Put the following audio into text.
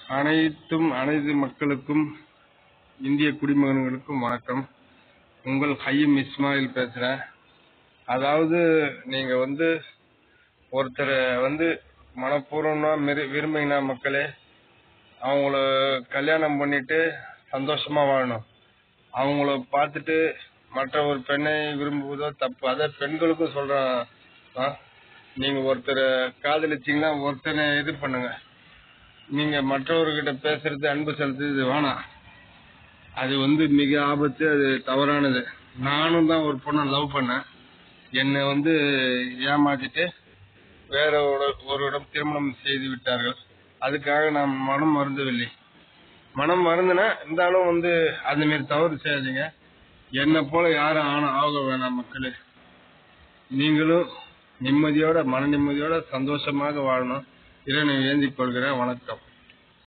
அனைத்தும் அனைத்து மக்களுக்கும் இந்திய குடிமகன்களுக்கும் வணக்கம் உங்கள் ஹையம் இஸ்மாயில் பேசுறேன் அதாவது நீங்க வந்து ஒருத்தரை வந்து மனப்பூர்வமா மெரு- விரும்பினா மக்களே அவங்கள கல்யாணம் பண்ணிட்டு சந்தோஷமா வாழணும் அவங்கள பார்த்துட்டு மற்ற ஒரு பெண்ணை விரும்புவதோ தப்பு அதே பெண்களுக்கும் சொல்றேன் ஆ? நீங்க ஒருத்தரை காதலிச்சீங்கன்னா ஒருத்தனை இது பண்ணுங்க நீங்க மற்றவர்கிட்ட பேசுறது அன்பு செலுத்துறது வேணாம் அது வந்து மிக ஆபத்து அது தவறானது நானும் தான் ஒரு பொண்ணை லவ் பண்ணேன் என்னை வந்து ஏமாத்திட்டு வேற ஒரு- ஒருவரிடம் திருமணம் செய்து விட்டார்கள் அதுக்காக நான் மனம் மருந்தவில்லை மனம் மருந்துனா இருந்தாலும் வந்து அந்த மாதிரி தவறு செய்யாதீங்க என்னை போல யாரும் ஆன ஆக வேணாம் மக்களே நீங்களும் நிம்மதியோட மன நிம்மதியோட சந்தோஷமாக வாழணும் இறைவனை வேண்டிக் கொள்கிறேன் வணக்கம்